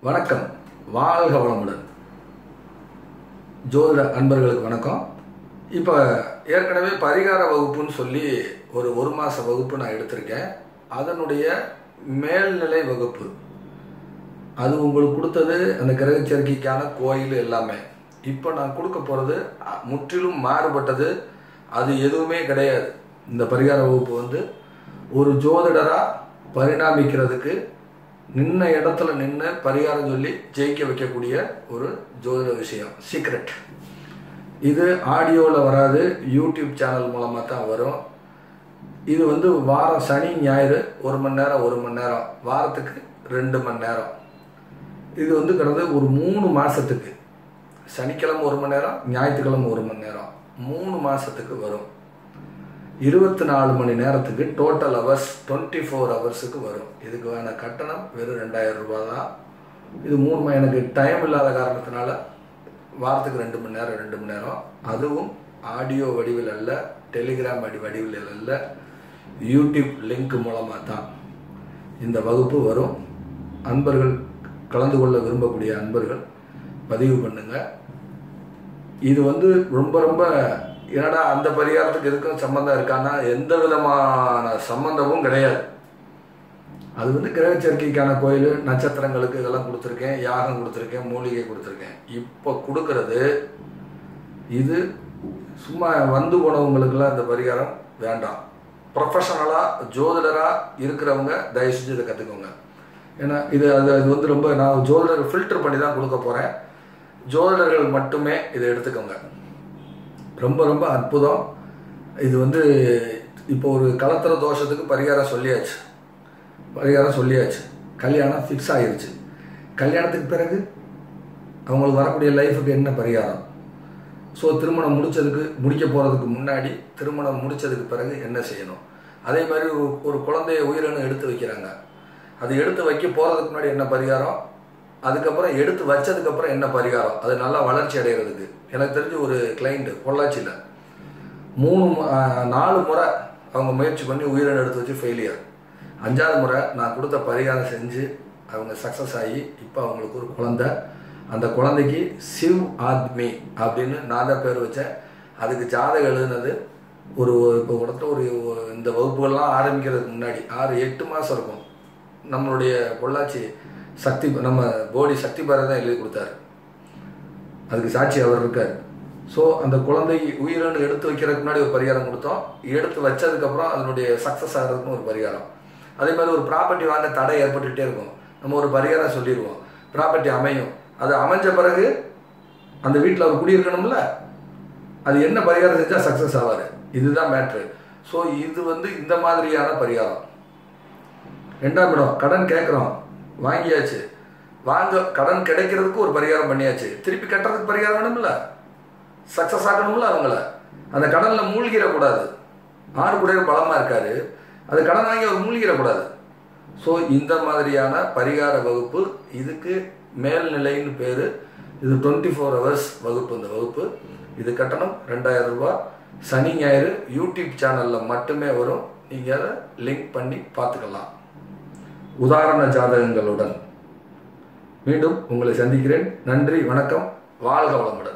வணக்கம் வாழ்க வளமுடன் ஜோதிட அன்பர்களுக்கு வணக்கம் இப்போ ஏற்கனவே பரிகார வகுப்புன்னு சொல்லி ஒரு ஒரு மாத வகுப்பு நான் எடுத்திருக்கேன் அதனுடைய மேல்நிலை வகுப்பு அது உங்களுக்கு கொடுத்தது அந்த கிரக சேர்க்கைக்கான கோயில் எல்லாமே இப்போ நான் கொடுக்க போகிறது முற்றிலும் மாறுபட்டது அது எதுவுமே கிடையாது இந்த பரிகார வகுப்பு வந்து ஒரு ஜோதிடராக பரிணாமிக்கிறதுக்கு நின்ன இடத்துல நின்று பரிகாரம் சொல்லி ஜெயிக்க வைக்கக்கூடிய ஒரு ஜோதிட விஷயம் சீக்ரெட் இது ஆடியோவில் வராது யூடியூப் சேனல் மூலமாக தான் வரும் இது வந்து வாரம் சனி ஞாயிறு ஒரு மணி நேரம் ஒரு மணி நேரம் வாரத்துக்கு ரெண்டு மணி நேரம் இது வந்து கிடந்து ஒரு மூணு மாதத்துக்கு சனிக்கிழமை ஒரு மணி நேரம் ஞாயிற்றுக்கிழமை ஒரு மணி நேரம் மூணு மாதத்துக்கு வரும் இருபத்தி நாலு மணி நேரத்துக்கு டோட்டல் ஹவர்ஸ் டுவெண்ட்டி ஃபோர் ஹவர்ஸுக்கு வரும் இதுக்கு வேண கட்டணம் வெறும் ரெண்டாயிரம் ரூபாய் தான் இது மூணு மணி எனக்கு டைம் இல்லாத காரணத்தினால வாரத்துக்கு ரெண்டு மணி நேரம் ரெண்டு மணி நேரம் அதுவும் ஆடியோ வடிவில் அல்ல டெலிகிராம் வடி வடிவில் அல்ல யூடியூப் லிங்க் மூலமாக தான் இந்த வகுப்பு வரும் அன்பர்கள் கலந்து கொள்ள விரும்பக்கூடிய அன்பர்கள் பதிவு பண்ணுங்க இது வந்து ரொம்ப ரொம்ப என்னடா அந்த பரிகாரத்துக்கு இருக்கும் சம்மந்தம் இருக்கான்னா எந்த விதமான சம்பந்தமும் கிடையாது அது வந்து கிரக சேர்க்கைக்கான கோயில் நட்சத்திரங்களுக்கு இதெல்லாம் கொடுத்துருக்கேன் யாகம் கொடுத்துருக்கேன் மூலிகை கொடுத்துருக்கேன் இப்போ கொடுக்கறது இது சும்மா வந்து போனவங்களுக்கெல்லாம் இந்த பரிகாரம் வேண்டாம் ப்ரொஃபஷனலாக ஜோதிடராக இருக்கிறவங்க தயவு செஞ்சு இதை கற்றுக்கோங்க ஏன்னா இது அது அது வந்து ரொம்ப நான் ஜோதிடர் ஃபில்டர் பண்ணி தான் கொடுக்க போகிறேன் ஜோதிடர்கள் மட்டுமே இதை எடுத்துக்கோங்க ரொம்ப ரொம்ப அற்புதம் இது வந்து இப்போ ஒரு கலத்திர தோஷத்துக்கு பரிகாரம் சொல்லியாச்சு பரிகாரம் சொல்லியாச்சு கல்யாணம் ஃபிக்ஸ் ஆகிருச்சு கல்யாணத்துக்கு பிறகு அவங்களுக்கு வரக்கூடிய லைஃபுக்கு என்ன பரிகாரம் ஸோ திருமணம் முடிச்சதுக்கு முடிக்க போகிறதுக்கு முன்னாடி திருமணம் முடிச்சதுக்கு பிறகு என்ன செய்யணும் அதே மாதிரி ஒரு ஒரு குழந்தைய உயிரினு எடுத்து வைக்கிறாங்க அது எடுத்து வைக்க போகிறதுக்கு முன்னாடி என்ன பரிகாரம் அதுக்கப்புறம் எடுத்து வச்சதுக்கப்புறம் என்ன பரிகாரம் அது நல்லா வளர்ச்சி அடைகிறதுக்கு எனக்கு தெரிஞ்ச ஒரு கிளைண்ட் பொள்ளாச்சியில் மூணு நாலு முறை அவங்க முயற்சி பண்ணி உயிரினை எடுத்து வச்சு ஃபெயிலியர் அஞ்சாவது முறை நான் கொடுத்த பரிகாரம் செஞ்சு அவங்க சக்ஸஸ் ஆகி இப்போ அவங்களுக்கு ஒரு குழந்த அந்த குழந்தைக்கு சிவ் ஆத்மி அப்படின்னு நான் தான் பேர் வச்சேன் அதுக்கு ஜாதகம் எழுதுனது ஒரு இப்போ கொடுத்த ஒரு இந்த வகுப்புகள்லாம் ஆரம்பிக்கிறதுக்கு முன்னாடி ஆறு எட்டு மாதம் இருக்கும் நம்மளுடைய பொள்ளாச்சி சக்தி நம்ம போடி சக்தி பாரதி தான் எழுதி கொடுத்தாரு அதுக்கு சாட்சி அவர் இருக்கார் ஸோ அந்த குழந்தை உயிரினு எடுத்து வைக்கிறதுக்கு முன்னாடி ஒரு பரிகாரம் கொடுத்தோம் எடுத்து வச்சதுக்கப்புறம் அதனுடைய சக்ஸஸ் ஆகிறதுக்கும் ஒரு பரிகாரம் அதே மாதிரி ஒரு ப்ராப்பர்ட்டி வாங்க தடை ஏற்பட்டுகிட்டே இருக்கும் நம்ம ஒரு பரிகாரம் சொல்லிடுவோம் ப்ராப்பர்ட்டி அமையும் அது அமைஞ்ச பிறகு அந்த வீட்டில் அவர் குடியிருக்கணும்ல அது என்ன பரிகாரம் செஞ்சால் சக்ஸஸ் ஆவார் இதுதான் மேட்ரு ஸோ இது வந்து இந்த மாதிரியான பரிகாரம் ரெண்டாம் இடம் கடன் கேட்குறோம் வாங்கியாச்சு வாங்க கடன் கிடைக்கிறதுக்கு ஒரு பரிகாரம் பண்ணியாச்சு திருப்பி கட்டுறதுக்கு பரிகாரம் வேணும்ல சக்ஸஸ் ஆகணும்ல அவங்கள அந்த கடனில் மூழ்கிடக்கூடாது ஆறு கூட பலமாக இருக்காரு அது கடன் வாங்கி அவர் மூழ்கிடக்கூடாது ஸோ இந்த மாதிரியான பரிகார வகுப்பு இதுக்கு மேல்நிலைன்னு பேர் இது டுவெண்ட்டி ஃபோர் ஹவர்ஸ் வகுப்பு இந்த வகுப்பு இது கட்டணம் ரெண்டாயிரம் ரூபாய் சனி ஞாயிறு யூடியூப் சேனலில் மட்டுமே வரும் நீங்கள் அதை லிங்க் பண்ணி பார்த்துக்கலாம் உதாரண ஜாதகங்களுடன் மீண்டும் உங்களை சந்திக்கிறேன் நன்றி வணக்கம் வாழ்க வளமுடன்